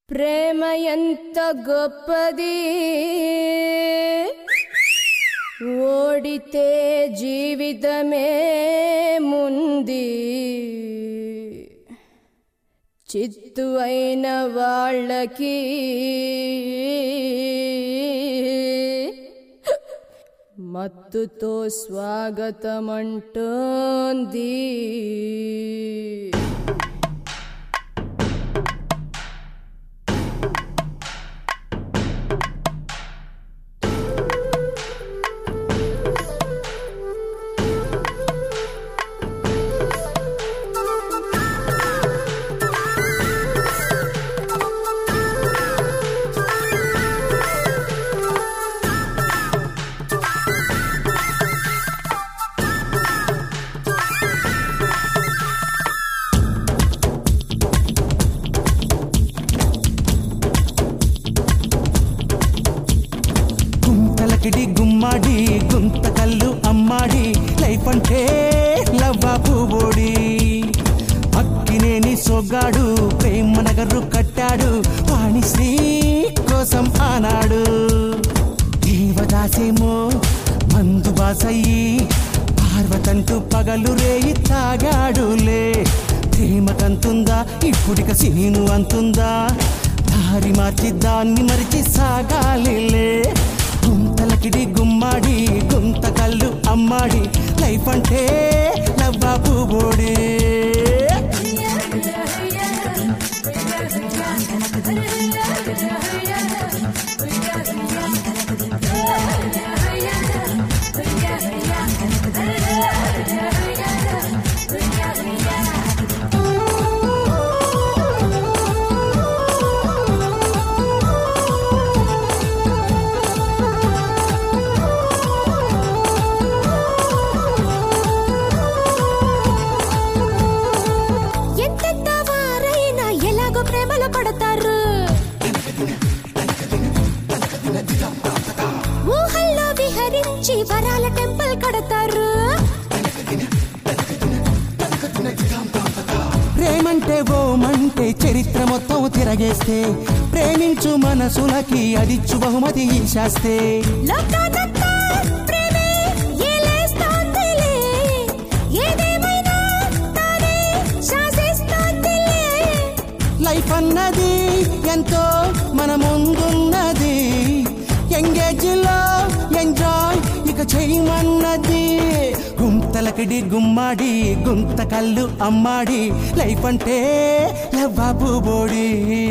ప్రేమ ఎంత గొప్పది ఓడితే జీవితమే ముంది చిత్తు అయిన వాళ్ళకి మత్తుతో స్వాగతమంటోంది గుంతలకిడి గుమ్మాడి గుంత కల్లు అమ్మాడి లైఫ్ అంటే లవ్వాపు ఓడి అక్కినేని సొగ్గాడు ప్రేమ నగరు కట్టాడు వాణి శ్రీ కోసం ఆనాడు దేవదాసేమో మందు బాసయ్యి పార్వతంటూ పగలు రేయి తాగాడులే ప్రేమకంతుందా ఇప్పుడిక సీను అంతుందా దారి మార్చి దాన్ని మరిచి సాగాలిలే గుంతలకిడి గుమ్మాడి గుంత కళ్ళు అమ్మాడి లైఫ్ అంటే నవ్వాపు బోడే ఎంతెంత వారైనా ఎలాగో ప్రేమలో పడతారు ఊహల్లో విహరించి వరాల టెంపుల్ కడతారు ప్రేమంటే ఓమంటే చరిత్ర మొత్తం తిరగేస్తే ప్రేమించు మనసులకి అదిచ్చు బహుమతి శాస్తే లోకానంతా ప్రేమే ఏలేస్తోందిలే. ఏదేమైనా తానే శాసిస్తోందిలే. లైఫ్ అన్నది ఎంతో మన ముందున్నది ఎంగేజ్ లో ఎంజాయ్ ఇక చేయమన్నది గుంతలకిడి గుమ్మాడి గుంత కళ్ళు అమ్మాడి లైఫ్ అంటే లవ్వాబు బోడి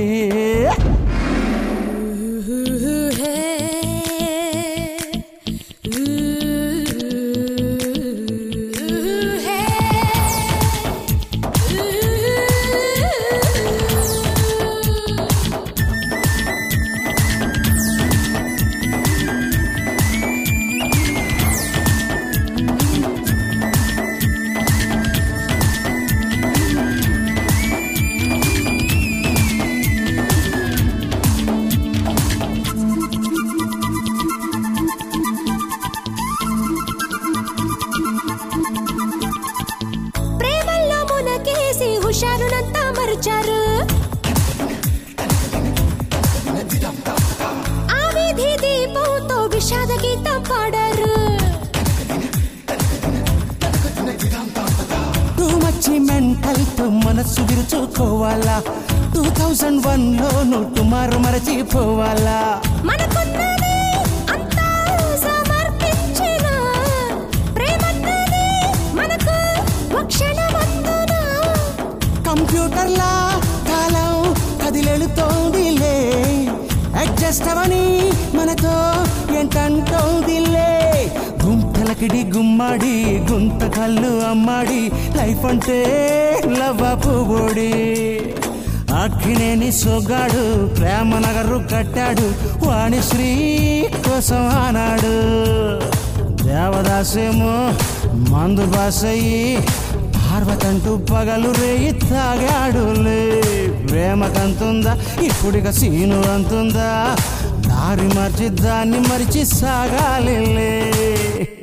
ప్రేమల్లో మునకేసి హుషారునంతా మరిచారు ఆ వీధి దీపంతో విషాద గీతం పాడారు టూ మచ్చి మెంటల్ తో మనస్సు విరుచుకోవాలా టూ థౌజండ్ వన్ లో టుమారో మరచిపోవాలా మనకున్నది అంతా సమర్పించిన ప్రేమన్నది మనకు ఒక క్షణమందున కంప్యూటర్లా కాలం కదిలెళుతోందిలే అడ్జస్ట్ అవని మనతో ఏంటంటోందిలే గుంతలకిడి గుమ్మాడి గుంత కళ్ళు అమ్మాడి లైఫ్ అంటే లవ్వపు బోడి అక్కినేని సొగ్గాడు ప్రేమ నగరు కట్టాడు వాణి శ్రీ కోసం ఆనాడు దేవదాసేమో మందు బాసయ్యి పార్వతంటూ పగలు రేయి తాగాడులే ప్రేమకంతుందా ఇప్పుడిక సీను అంతుందా దారి మార్చి దాన్ని మరిచి సాగాలిలే